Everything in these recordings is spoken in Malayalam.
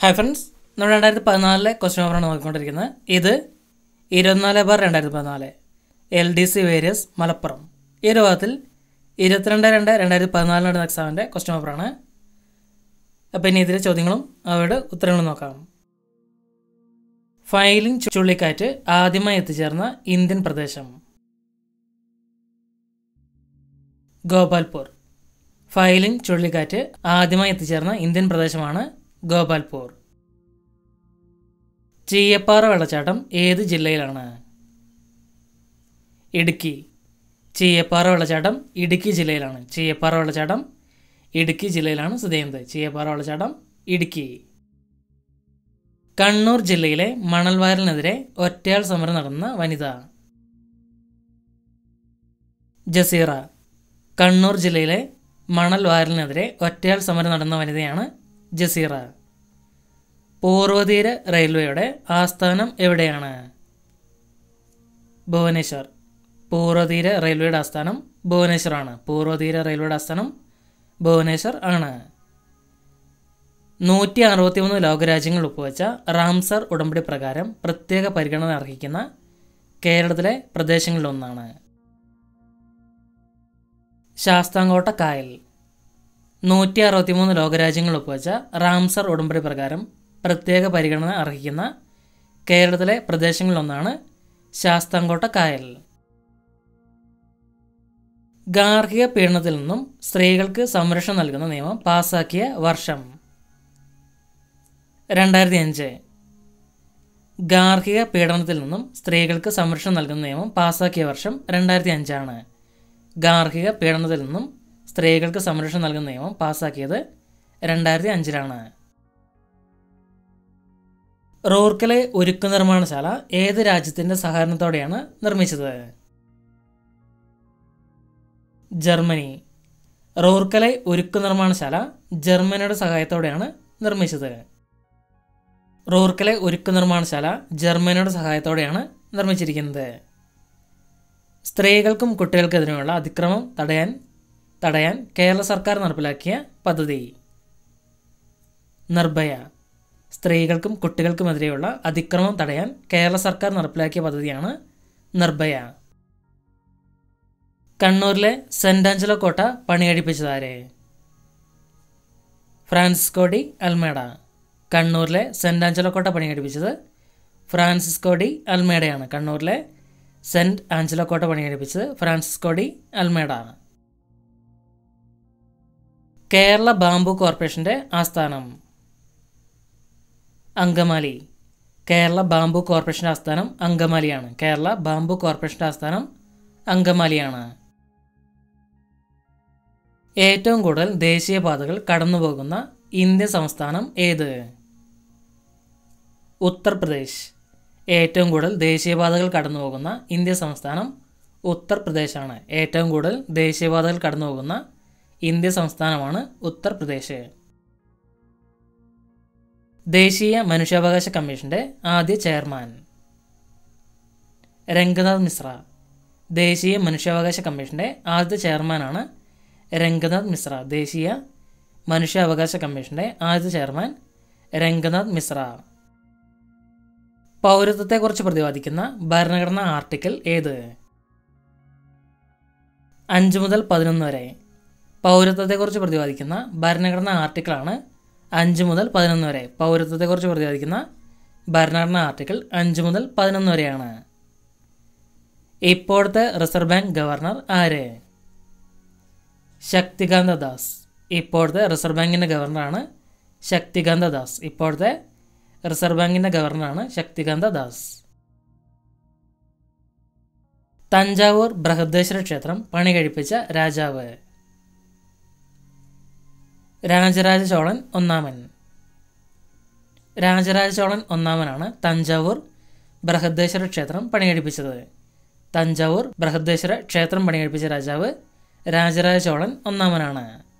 ഹായ് ഫ്രണ്ട്സ് നമ്മൾ രണ്ടായിരത്തി പതിനാലിലെ ക്വസ്റ്റ്യൻ പേപ്പറാണ് നോക്കിക്കൊണ്ടിരിക്കുന്നത് ഇത് ഇരുപത്തിനാല് ബാർ രണ്ടായിരത്തി പതിനാല് L D C various Malappuram ഈ ഒരു ഭാഗത്തിൽ ഇരുപത്തിരണ്ട് രണ്ട് രണ്ടായിരത്തി പതിനാലിന് നടന്ന എക്സാമിൻ്റെ ക്വസ്റ്റ്യൻ പേപ്പറാണ് അപ്പോൾ ഇനി ഇതിലെ ചോദ്യങ്ങളും അവയുടെ ഉത്തരങ്ങളും നോക്കാം ഫൈലിംഗ് ചുഴലിക്കാറ്റ് ആദ്യമായി എത്തിച്ചേർന്ന ഇന്ത്യൻ പ്രദേശം ഗോപാൽപൂർ ഫൈലിംഗ് ചുഴലിക്കാറ്റ് ആദ്യമായി എത്തിച്ചേർന്ന ഇന്ത്യൻ പ്രദേശമാണ് ഗോപാൽപൂർ ചീയപ്പാറ വെള്ളച്ചാട്ടം ഏത് ജില്ലയിലാണ് ഇടുക്കി ചീയപ്പാറ വെള്ളച്ചാട്ടം ഇടുക്കി ജില്ലയിലാണ് ചീയപ്പാറ വെള്ളച്ചാട്ടം ഇടുക്കി ജില്ലയിലാണ് സ്ഥിതി ചെയ്യുന്നത് ചീയപ്പാറ വെള്ളച്ചാട്ടം ഇടുക്കി കണ്ണൂർ ജില്ലയിലെ മണൽവാരലിനെതിരെ ഒറ്റയാൾ സമരം നടന്ന വനിത ജസീറ കണ്ണൂർ ജില്ലയിലെ മണൽ വാരലിനെതിരെ ഒറ്റയാൾ സമരം നടന്ന വനിതയാണ് ജസീറ പൂർവതീര റെയിൽവേയുടെ ആസ്ഥാനം എവിടെയാണ് ഭുവനേശ്വർ പൂർവതീര റെയിൽവേയുടെ ആസ്ഥാനം ഭുവനേശ്വറാണ് പൂർവതീര റെയിൽവേയുടെ ആസ്ഥാനം ഭുവനേശ്വർ ആണ് നൂറ്റി അറുപത്തിമൂന്ന് ലോകരാജ്യങ്ങൾ ഒപ്പുവെച്ച റാംസർ ഉടമ്പടി പ്രകാരം പ്രത്യേക പരിഗണന അർഹിക്കുന്ന കേരളത്തിലെ പ്രദേശങ്ങളിലൊന്നാണ് ശാസ്താംകോട്ട കായൽ നൂറ്റി അറുപത്തിമൂന്ന് ലോകരാജ്യങ്ങൾ ഒപ്പുവെച്ച റാംസർ ഉടമ്പടി പ്രകാരം പ്രത്യേക പരിഗണന അർഹിക്കുന്ന കേരളത്തിലെ പ്രദേശങ്ങളിലൊന്നാണ് ശാസ്താംകോട്ട കായൽ ഗാർഹിക പീഡനത്തിൽ നിന്നും സ്ത്രീകൾക്ക് സംരക്ഷണം നൽകുന്ന നിയമം പാസാക്കിയ വർഷം രണ്ടായിരത്തി അഞ്ച് ഗാർഹിക പീഡനത്തിൽ നിന്നും സ്ത്രീകൾക്ക് സംരക്ഷണം നൽകുന്ന നിയമം പാസാക്കിയ വർഷം രണ്ടായിരത്തി അഞ്ചാണ് ഗാർഹിക പീഡനത്തിൽ നിന്നും സ്ത്രീകൾക്ക് സംരക്ഷണം നൽകുന്ന നിയമം പാസാക്കിയത് രണ്ടായിരത്തി അഞ്ചിലാണ് റൂർക്കലെ ഉരുക്കു നിർമ്മാണശാല ഏത് രാജ്യത്തിന്റെ സഹകരണത്തോടെയാണ് നിർമ്മിച്ചത് ജർമ്മനി റൂർക്കലെ ഉരുക്കു നിർമ്മാണശാല ജർമ്മനിയുടെ സഹായത്തോടെയാണ് നിർമ്മിച്ചത് റൂർക്കലെ ഉരുക്കു നിർമ്മാണശാല ജർമ്മനിയുടെ സഹായത്തോടെയാണ് നിർമ്മിച്ചിരിക്കുന്നത് സ്ത്രീകൾക്കും കുട്ടികൾക്കെതിരെയുള്ള അതിക്രമം തടയാൻ തടയാൻ കേരള സർക്കാർ നടപ്പിലാക്കിയ പദ്ധതി നിർഭയ സ്ത്രീകൾക്കും കുട്ടികൾക്കുമെതിരെയുള്ള അതിക്രമം തടയാൻ കേരള സർക്കാർ നടപ്പിലാക്കിയ പദ്ധതിയാണ് നിർഭയ കണ്ണൂരിലെ സെന്റ് ആഞ്ചലോ കോട്ട പണികഴിപ്പിച്ചതാരെ ഫ്രാൻസിസ്കോ ഡി അൽമേഡ കണ്ണൂരിലെ സെന്റ് ആഞ്ചലോ കോട്ട പണികഴിപ്പിച്ചത് ഫ്രാൻസിസ്കോ ഡി അൽമേഡയാണ് കണ്ണൂരിലെ സെന്റ് ആഞ്ചലോ കോട്ട പണികഴിപ്പിച്ചത് Francisco de Almeida Kerala bamboo കോർപ്പറേഷന്റെ ആസ്ഥാനം അങ്കമാലി കേരള ബാംബു കോർപ്പറേഷന്റെ ആസ്ഥാനം അങ്കമാലിയാണ് കേരള ബാംബു കോർപ്പറേഷന്റെ ആസ്ഥാനം അങ്കമാലിയാണ് ഏറ്റവും കൂടുതൽ ദേശീയപാതകൾ കടന്നുപോകുന്ന ഇന്ത്യൻ സംസ്ഥാനം ഏത് ഉത്തർപ്രദേശ് ഏറ്റവും കൂടുതൽ ദേശീയപാതകൾ കടന്നുപോകുന്ന ഇന്ത്യൻ സംസ്ഥാനം ഉത്തർപ്രദേശാണ് ഏറ്റവും കൂടുതൽ ദേശീയപാതകൾ കടന്നുപോകുന്ന ഇന്ത്യ സംസ്ഥാനമാണ് ഉത്തർപ്രദേശ് ദേശീയ മനുഷ്യാവകാശ കമ്മീഷന്റെ ആദ്യ ചെയർമാൻ രംഗനാഥ് മിശ്ര ദേശീയ മനുഷ്യാവകാശ കമ്മീഷന്റെ ആദ്യ ചെയർമാനാണ് രംഗനാഥ് മിശ്ര ദേശീയ മനുഷ്യാവകാശ കമ്മീഷന്റെ ആദ്യ ചെയർമാൻ രംഗനാഥ് മിശ്ര പൗരത്വത്തെക്കുറിച്ച് പ്രതിപാദിക്കുന്ന ഭരണഘടനാ ആർട്ടിക്കിൾ ഏത് അഞ്ച് മുതൽ പതിനൊന്ന് വരെ പൗരത്വത്തെക്കുറിച്ച് പ്രതിപാദിക്കുന്ന ഭരണഘടനാ ആർട്ടിക്കിളാണ് അഞ്ച് മുതൽ പതിനൊന്ന് വരെ പൗരത്വത്തെക്കുറിച്ച് പ്രതിപാദിക്കുന്ന ഭരണഘടനാ ആർട്ടിക്കിൾ അഞ്ച് മുതൽ പതിനൊന്ന് വരെയാണ് ഇപ്പോഴത്തെ റിസർവ് ബാങ്ക് ഗവർണർ ആര് ശക്തികാന്ത ദാസ് ഇപ്പോഴത്തെ റിസർവ് ബാങ്കിൻ്റെ ഗവർണറാണ് ശക്തികാന്ത ദാസ് ഇപ്പോഴത്തെ റിസർവ് ബാങ്കിൻ്റെ ഗവർണറാണ് ശക്തികാന്ത ദാസ് തഞ്ചാവൂർ ബൃഹദേശ്വര ക്ഷേത്രം പണി കഴിപ്പിച്ച രാജാവ് രാജരാജ ചോളൻ ഒന്നാമൻ രാജരാജ ചോളൻ ഒന്നാമനാണ് തഞ്ചാവൂർ ബൃഹദേശ്വര ക്ഷേത്രം പണികഴിപ്പിച്ചത് തഞ്ചാവൂർ ബൃഹദേശ്വര ക്ഷേത്രം പണികഴിപ്പിച്ച രാജാവ് രാജരാജ ചോളൻ ഒന്നാമനാണ്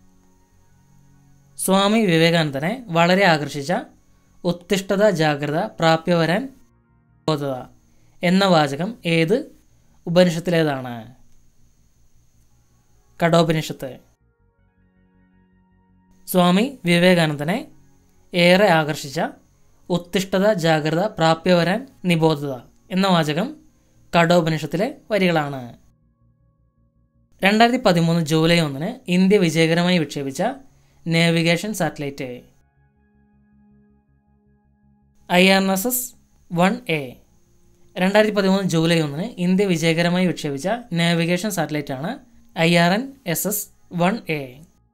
സ്വാമി വിവേകാനന്ദനെ വളരെ ആകർഷിച്ച ഉത്തിഷ്ഠത ജാഗ്രത പ്രാപ്യവരാൻ ബോധത എന്ന വാചകം ഏത് ഉപനിഷത്തിലേതാണ് കഠോപനിഷത്ത് സ്വാമി വിവേകാനന്ദനെ ഏറെ ആകർഷിച്ച ഉത്തിഷ്ഠത ജാഗ്രത പ്രാപ്യവരാൻ നിബോധത എന്ന വാചകം കഠോപനിഷത്തിലെ വരികളാണ് രണ്ടായിരത്തി പതിമൂന്ന് ജൂലൈ ഒന്നിന് ഇന്ത്യ വിജയകരമായി വിക്ഷേപിച്ച navigation satellite I R N S S one A രണ്ടായിരത്തി പതിമൂന്ന് ജൂലൈ ഒന്നിന് ഇന്ത്യ വിജയകരമായി വിക്ഷേപിച്ച നാവിഗേഷൻ സാറ്റലൈറ്റ് ആണ് I R N S S one A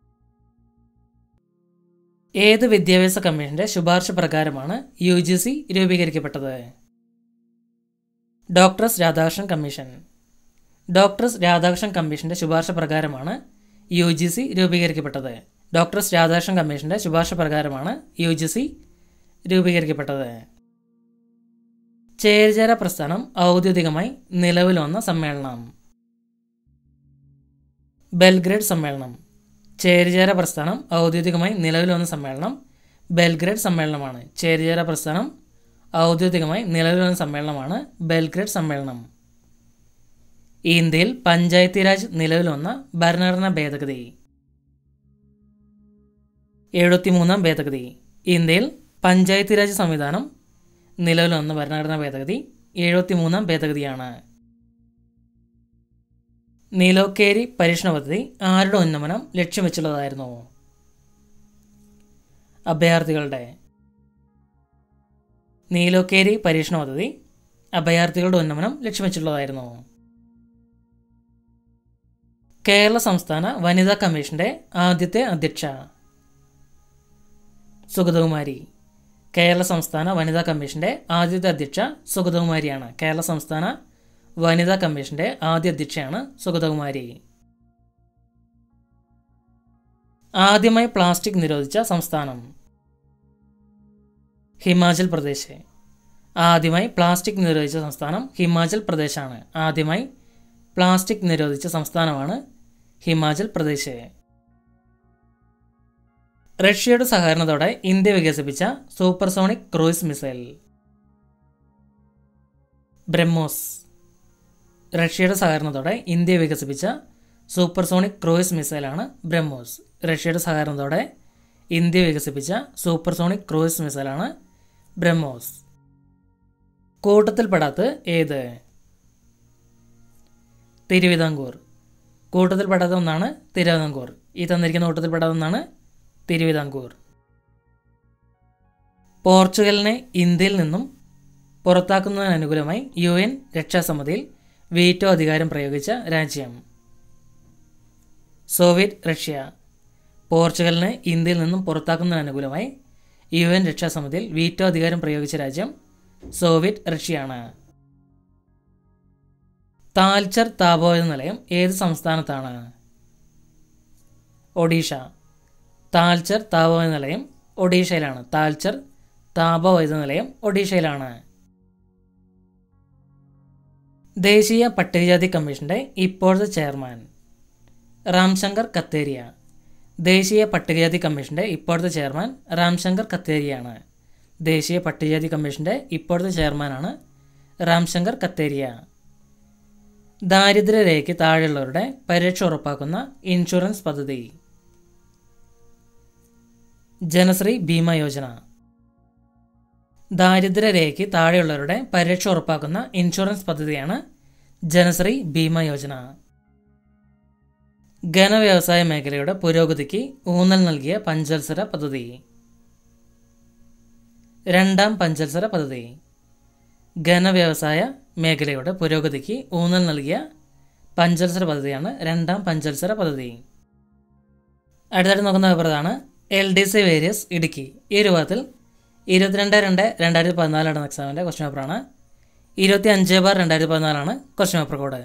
ഏത് വിദ്യാഭ്യാസ കമ്മീഷന്റെ ശുപാർശ പ്രകാരമാണ് യു ജി സി രൂപീകരിക്കപ്പെട്ടത് doctors Radhakrishnan commission doctors Radhakrishnan കമ്മീഷന്റെ ശുപാർശ പ്രകാരമാണ് യു ജി സി രൂപീകരിക്കപ്പെട്ടത് ഡോക്ടർസ് രാധാകൃഷ്ണൻ കമ്മീഷന്റെ ശുപാർശ പ്രകാരമാണ് യു ജി സി രൂപീകരിക്കപ്പെട്ടത് ചേരിചേര പ്രസ്ഥാനം ഔദ്യോഗികമായി നിലവിൽ വന്ന സമ്മേളനം ബെൽഗ്രേഡ് സമ്മേളനം ചേരിചേര പ്രസ്ഥാനം ഔദ്യോഗികമായി നിലവിൽ വന്ന സമ്മേളനം ബെൽഗ്രേഡ് സമ്മേളനമാണ് ചേരിചേര പ്രസ്ഥാനം ഔദ്യോഗികമായി നിലവിൽ വന്ന സമ്മേളനമാണ് ബെൽഗ്രേഡ് സമ്മേളനം ഇന്ത്യയിൽ പഞ്ചായത്തി രാജ് നിലവിൽ വന്ന ഭരണഘടനാ ഭേദഗതി എഴുപത്തിമൂന്നാം ഭേദഗതി ഇന്ത്യയിൽ പഞ്ചായത്തി രാജ് സംവിധാനം നിലവിൽ വന്ന ഭരണഘടനാ ഭേദഗതി എഴുപത്തിമൂന്നാം ഭേദഗതിയാണ് നീലോക്കേരി പരീക്ഷണ പദ്ധതി ആരുടെ ഉന്നമനം ലക്ഷ്യം വെച്ചുള്ളതായിരുന്നു അഭയാർത്ഥികളുടെ നീലോക്കേരി പരീക്ഷണ പദ്ധതി അഭയാർത്ഥികളുടെ ഉന്നമനം ലക്ഷ്യം വെച്ചുള്ളതായിരുന്നു കേരള സംസ്ഥാന വനിതാ കമ്മീഷന്റെ ആദ്യത്തെ അധ്യക്ഷ സുഗതകുമാരി കേരള സംസ്ഥാന വനിതാ കമ്മീഷന്റെ ആദ്യത്തെ അധ്യക്ഷ സുഗതകുമാരിയാണ് കേരള സംസ്ഥാന വനിതാ കമ്മീഷന്റെ ആദ്യ അധ്യക്ഷയാണ് സുഗതകുമാരി ആദ്യമായി പ്ലാസ്റ്റിക് നിരോധിച്ച സംസ്ഥാനം ഹിമാചൽ പ്രദേശ് ആദ്യമായി പ്ലാസ്റ്റിക് നിരോധിച്ച സംസ്ഥാനം ഹിമാചൽ പ്രദേശാണ് ആദ്യമായി പ്ലാസ്റ്റിക് നിരോധിച്ച സംസ്ഥാനമാണ് ഹിമാചൽ പ്രദേശ് റഷ്യയുടെ സഹകരണത്തോടെ ഇന്ത്യ വികസിപ്പിച്ച സൂപ്പർസോണിക് ക്രൂയിസ് മിസൈൽ ബ്രഹ്മോസ് റഷ്യയുടെ സഹകരണത്തോടെ ഇന്ത്യ വികസിപ്പിച്ച സൂപ്പർസോണിക് ക്രൂയിസ് മിസൈലാണ് ബ്രഹ്മോസ് റഷ്യയുടെ സഹകരണത്തോടെ ഇന്ത്യ വികസിപ്പിച്ച സൂപ്പർസോണിക് ക്രൂയിസ് മിസൈലാണ് ബ്രഹ്മോസ് കൂട്ടത്തിൽപ്പെടാത്ത ഏത് തിരുവിതാംകൂർ കൂട്ടത്തിൽപ്പെടാത്ത ഒന്നാണ് തിരുവിതാംകൂർ ഈ തന്നിരിക്കുന്ന കൂട്ടത്തിൽപ്പെടാത്ത ഒന്നാണ് തിരുവിതാംകൂർ പോർച്ചുഗലിനെ ഇന്ത്യയിൽ നിന്നും പുറത്താക്കുന്നതിന് അനുകൂലമായി യു എൻ രക്ഷാസമിതിയിൽ വീറ്റോ അധികാരം പ്രയോഗിച്ച രാജ്യം സോവിയറ്റ് റഷ്യ പോർച്ചുഗലിനെ ഇന്ത്യയിൽ നിന്നും പുറത്താക്കുന്നതിന് അനുകൂലമായി യു എൻ രക്ഷാസമിതിയിൽ വീറ്റോ അധികാരം പ്രയോഗിച്ച രാജ്യം സോവിയറ്റ് റഷ്യയാണ് താൽച്ചർ താപോവൈദ്യ നിലയം ഏത് സംസ്ഥാനത്താണ് ഒഡീഷ താൽച്ചർ താപവൈദ്യ നിലയം ഒഡീഷയിലാണ് താൽച്ചർ താപവൈദ്യ നിലയം ഒഡീഷയിലാണ് ദേശീയ പട്ടികജാതി കമ്മീഷന്റെ ഇപ്പോഴത്തെ ചെയർമാൻ രാംശങ്കർ കത്തേരിയ ദേശീയ പട്ടികജാതി കമ്മീഷന്റെ ഇപ്പോഴത്തെ ചെയർമാൻ രാംശങ്കർ കത്തേരിയാണ് ദേശീയ പട്ടികജാതി കമ്മീഷന്റെ ഇപ്പോഴത്തെ ചെയർമാനാണ് രാംശങ്കർ കത്തേരിയ ദാരിദ്ര്യരേഖയ്ക്ക് താഴെയുള്ളവരുടെ പരിരക്ഷ ഉറപ്പാക്കുന്ന ഇൻഷുറൻസ് പദ്ധതി ജനശ്രീ ബീമ യോജന ദാരിദ്ര്യരേഖയ്ക്ക് താഴെയുള്ളവരുടെ പരിരക്ഷ ഉറപ്പാക്കുന്ന ഇൻഷുറൻസ് പദ്ധതിയാണ് ജനശ്രീ ബീമ യോജന ഘനവ്യവസായ മേഖലയുടെ പുരോഗതിക്ക് ഊന്നൽ നൽകിയ പഞ്ചവത്സര പദ്ധതി രണ്ടാം പഞ്ചവത്സര പദ്ധതി ഘനവ്യവസായ മേഖലയുടെ പുരോഗതിക്ക് ഊന്നൽ നൽകിയ പഞ്ചവത്സര പദ്ധതിയാണ് രണ്ടാം പഞ്ചവത്സര പദ്ധതി അടുത്തായിട്ട് നോക്കുന്ന പേപ്പറാണ് L D C various Idukki ഈ രൂപത്തിൽ ഇരുപത്തിരണ്ട് രണ്ട് രണ്ടായിരത്തി പതിനാല് നടന്ന എക്സാമിൻ്റെ ക്വസ്റ്റ്യൻ പേപ്പറാണ് ഇരുപത്തി അഞ്ച് ബാർ രണ്ടായിരത്തി പതിനാലാണ് ക്വസ്റ്റ്യൻ പേപ്പർ കോഡ്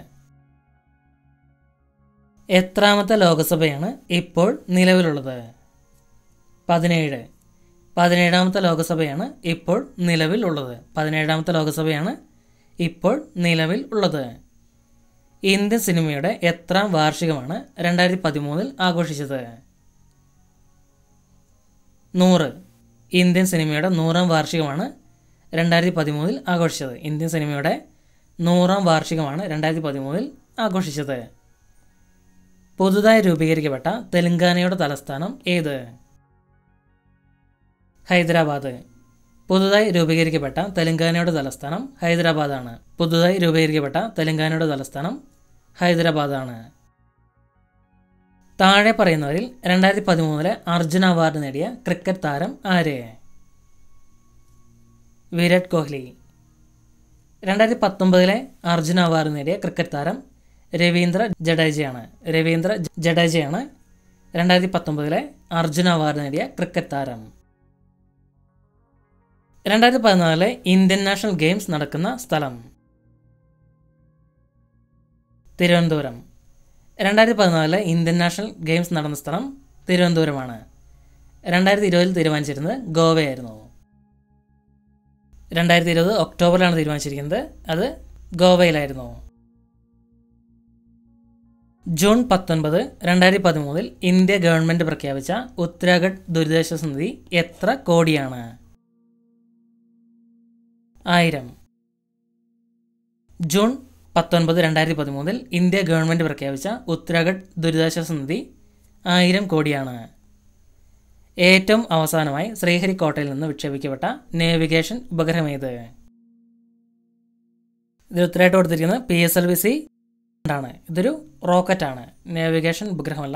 എത്രാമത്തെ ലോകസഭയാണ് ഇപ്പോൾ നിലവിലുള്ളത് പതിനേഴ് പതിനേഴാമത്തെ ലോകസഭയാണ് ഇപ്പോൾ നിലവിൽ ഉള്ളത് പതിനേഴാമത്തെ ലോകസഭയാണ് ഇപ്പോൾ നിലവിൽ ഉള്ളത് ഇന്ത്യൻ സിനിമയുടെ എത്രാം വാർഷികമാണ് രണ്ടായിരത്തി പതിമൂന്നിൽ ആഘോഷിച്ചത് നൂറ് ഇന്ത്യൻ സിനിമയുടെ നൂറാം വാർഷികമാണ് രണ്ടായിരത്തി പതിമൂന്നിൽ ആഘോഷിച്ചത് ഇന്ത്യൻ സിനിമയുടെ നൂറാം വാർഷികമാണ് രണ്ടായിരത്തി പതിമൂന്നിൽ ആഘോഷിച്ചത് പുതുതായി രൂപീകരിക്കപ്പെട്ട തെലങ്കാനയുടെ തലസ്ഥാനം ഏത് ഹൈദരാബാദ് പുതുതായി രൂപീകരിക്കപ്പെട്ട തെലങ്കാനയുടെ തലസ്ഥാനം ഹൈദരാബാദാണ് പുതുതായി രൂപീകരിക്കപ്പെട്ട തെലങ്കാനയുടെ തലസ്ഥാനം ഹൈദരാബാദാണ് താഴെ പറയുന്നവരിൽ രണ്ടായിരത്തി പതിമൂന്നിലെ അർജുന അവാർഡ് നേടിയ ക്രിക്കറ്റ് താരം ആര് വിരാട് കോഹ്ലി രണ്ടായിരത്തി പത്തൊമ്പതിലെ അർജുന അവാർഡ് നേടിയ ക്രിക്കറ്റ് താരം രവീന്ദ്ര ജഡേജയാണ് രവീന്ദ്ര ജഡേജയാണ് രണ്ടായിരത്തി പത്തൊമ്പതിലെ അർജുന അവാർഡ് നേടിയ ക്രിക്കറ്റ് താരം രണ്ടായിരത്തി പതിനാലിലെ ഇന്ത്യൻ നാഷണൽ ഗെയിംസ് നടക്കുന്ന സ്ഥലം തിരുവനന്തപുരം രണ്ടായിരത്തി പതിനാലിലെ ഇന്ത്യൻ നാഷണൽ ഗെയിംസ് നടന്ന സ്ഥലം തിരുവനന്തപുരമാണ് രണ്ടായിരത്തി ഇരുപതിൽ തീരുമാനിച്ചിരുന്നത് ഗോവയായിരുന്നു രണ്ടായിരത്തി ഇരുപത് ഒക്ടോബറിലാണ് തീരുമാനിച്ചിരിക്കുന്നത് അത് ഗോവയിലായിരുന്നു ജൂൺ പത്തൊൻപത് രണ്ടായിരത്തി പതിമൂന്നിൽ ഇന്ത്യ ഗവൺമെൻറ് പ്രഖ്യാപിച്ച ഉത്തരാഖണ്ഡ് ദുരിതാശ്വാസ നിധി എത്ര കോടിയാണ് ആയിരം ജൂൺ പത്തൊൻപത് രണ്ടായിരത്തി പതിമൂന്നിൽ ഇന്ത്യ ഗവൺമെൻറ് പ്രഖ്യാപിച്ച ഉത്തരാഖണ്ഡ് ദുരിതാശ്വാസ നിധി ആയിരം കോടിയാണ് ഏറ്റവും അവസാനമായി ശ്രീഹരിക്കോട്ടയിൽ നിന്ന് വിക്ഷേപിക്കപ്പെട്ട നേവിഗേഷൻ ഉപഗ്രഹമേത് ഇതിൽ ഉത്തരമായിട്ട് കൊടുത്തിരിക്കുന്നത് P S L V C ആണ് ഇതൊരു റോക്കറ്റാണ് നേവിഗേഷൻ ഉപഗ്രഹമല്ല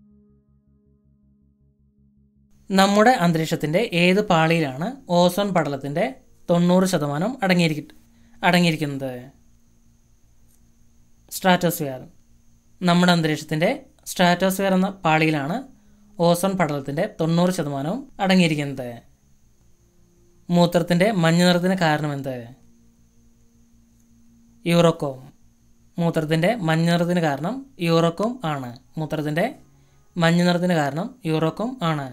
നമ്മുടെ അന്തരീക്ഷത്തിൻ്റെ ഏത് പാളിയിലാണ് ഓസോൺ പടലത്തിൻ്റെ തൊണ്ണൂറ് ശതമാനം അടങ്ങിയിരിക്ക അടങ്ങിയിരിക്കുന്നത് സ്ട്രാറ്റോസ്ഫിയർ നമ്മുടെ അന്തരീക്ഷത്തിൻ്റെ സ്ട്രാറ്റോസ്ഫിയർ എന്ന പാളിയിലാണ് ഓസോൺ പടലത്തിൻ്റെ തൊണ്ണൂറ് ശതമാനവും അടങ്ങിയിരിക്കുന്നത് മൂത്രത്തിൻ്റെ മഞ്ഞ നിറത്തിന് കാരണമെന്ത് യൂറോക്കോം മൂത്രത്തിൻ്റെ മഞ്ഞ നിറത്തിന് കാരണം യൂറോക്കോം ആണ് മൂത്രത്തിൻ്റെ മഞ്ഞ നിറത്തിന് കാരണം യൂറോക്കോം ആണ്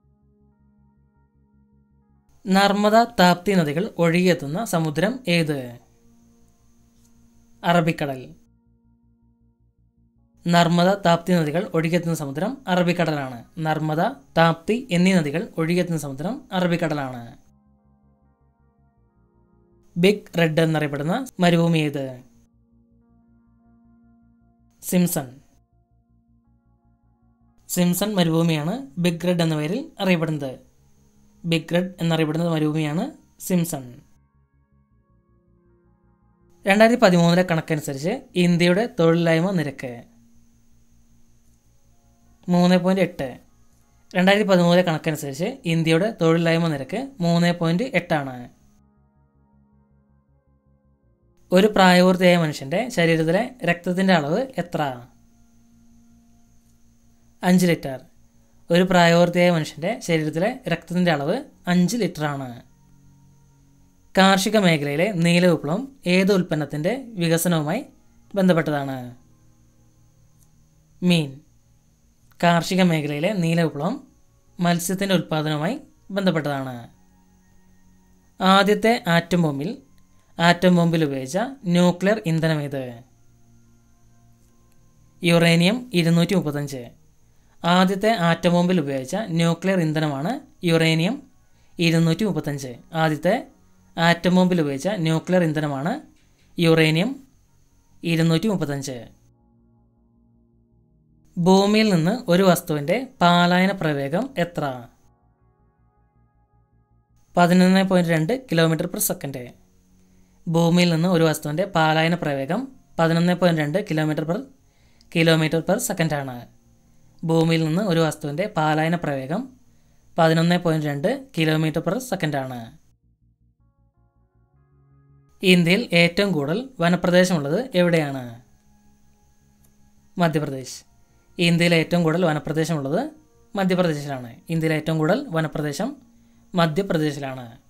നർമ്മദ താപ്തി നദികൾ ഒഴുകിയെത്തുന്ന സമുദ്രം ഏത് അറബിക്കടൽ നർമ്മദ താപ്തി നദികൾ ഒഴുകിയെത്തുന്ന സമുദ്രം അറബിക്കടലാണ് നർമ്മദ താപ്തി എന്നീ നദികൾ ഒഴുകിയെത്തുന്ന സമുദ്രം അറബിക്കടലാണ് ബിഗ് റെഡ് എന്നറിയപ്പെടുന്ന മരുഭൂമി ഏത് സിംസൺ സിംസൺ മരുഭൂമിയാണ് ബിഗ് റെഡ് എന്ന പേരിൽ അറിയപ്പെടുന്നത് ബിഗ് റെഡ് എന്നറിയപ്പെടുന്ന മരുഭൂമിയാണ് സിംസൺ രണ്ടായിരത്തി പതിമൂന്നിലെ കണക്കനുസരിച്ച് ഇന്ത്യയുടെ തൊഴിലില്ലായ്മ നിരക്ക് മൂന്ന് പോയിൻറ്റ് എട്ട് രണ്ടായിരത്തി പതിമൂന്നിലെ കണക്കനുസരിച്ച് ഇന്ത്യയുടെ തൊഴിലില്ലായ്മ നിരക്ക് മൂന്ന് പോയിൻറ്റ് എട്ടാണ് ഒരു പ്രായപൂർത്തിയായ മനുഷ്യൻ്റെ ശരീരത്തിലെ രക്തത്തിൻ്റെ അളവ് എത്ര അഞ്ച് ലിറ്റർ ഒരു പ്രായപൂർത്തിയായ മനുഷ്യൻ്റെ ശരീരത്തിലെ രക്തത്തിൻ്റെ അളവ് അഞ്ച് ലിറ്ററാണ് കാർഷിക മേഖലയിലെ നീല വിപ്ലവം ഏത് ഉൽപ്പന്നത്തിൻ്റെ വികസനവുമായി ബന്ധപ്പെട്ടതാണ് മീൻ കാർഷിക മേഖലയിലെ നീല വിപ്ലവം മത്സ്യത്തിൻ്റെ ഉൽപ്പാദനവുമായി ബന്ധപ്പെട്ടതാണ് ആദ്യത്തെ ആറ്റം ബോംബിൽ ആറ്റം ബോംബിൽ ഉപയോഗിച്ച ന്യൂക്ലിയർ ഇന്ധനം ഏത് യുറേനിയം ഇരുന്നൂറ്റി മുപ്പത്തഞ്ച് ആദ്യത്തെ ആറ്റം ബോംബിൽ ഉപയോഗിച്ച ന്യൂക്ലിയർ ഇന്ധനമാണ് യുറേനിയം ഇരുന്നൂറ്റി മുപ്പത്തഞ്ച് ആദ്യത്തെ ആറ്റം ബോംബിൽ ഉപയോഗിച്ച ന്യൂക്ലിയർ ഇന്ധനമാണ് യുറേനിയം ഇരുന്നൂറ്റി മുപ്പത്തഞ്ച് ഭൂമിയിൽ നിന്ന് ഒരു വസ്തുവിൻ്റെ പാലായന പ്രവേഗം എത്ര പതിനൊന്ന് പോയിൻറ്റ് രണ്ട് കിലോമീറ്റർ പെർ സെക്കൻഡ് ഭൂമിയിൽ നിന്ന് ഒരു വസ്തുവിൻ്റെ പാലായന പ്രവേഗം പതിനൊന്ന് പോയിൻറ്റ് രണ്ട് കിലോമീറ്റർ പെർ കിലോമീറ്റർ പെർ സെക്കൻഡാണ് ഭൂമിയിൽ നിന്ന് ഒരു വസ്തുവിൻ്റെ പാലായന പ്രവേഗം പതിനൊന്ന് പോയിൻറ്റ് രണ്ട് കിലോമീറ്റർ പെർ സെക്കൻഡാണ് ഇന്ത്യയിൽ ഏറ്റവും കൂടുതൽ വനപ്രദേശമുള്ളത് എവിടെയാണ് മധ്യപ്രദേശ് ഇന്ത്യയിൽ ഏറ്റവും കൂടുതൽ വനപ്രദേശമുള്ളത് മധ്യപ്രദേശിലാണ് ഇന്ത്യയിൽ ഏറ്റവും കൂടുതൽ വനപ്രദേശം മധ്യപ്രദേശിലാണ്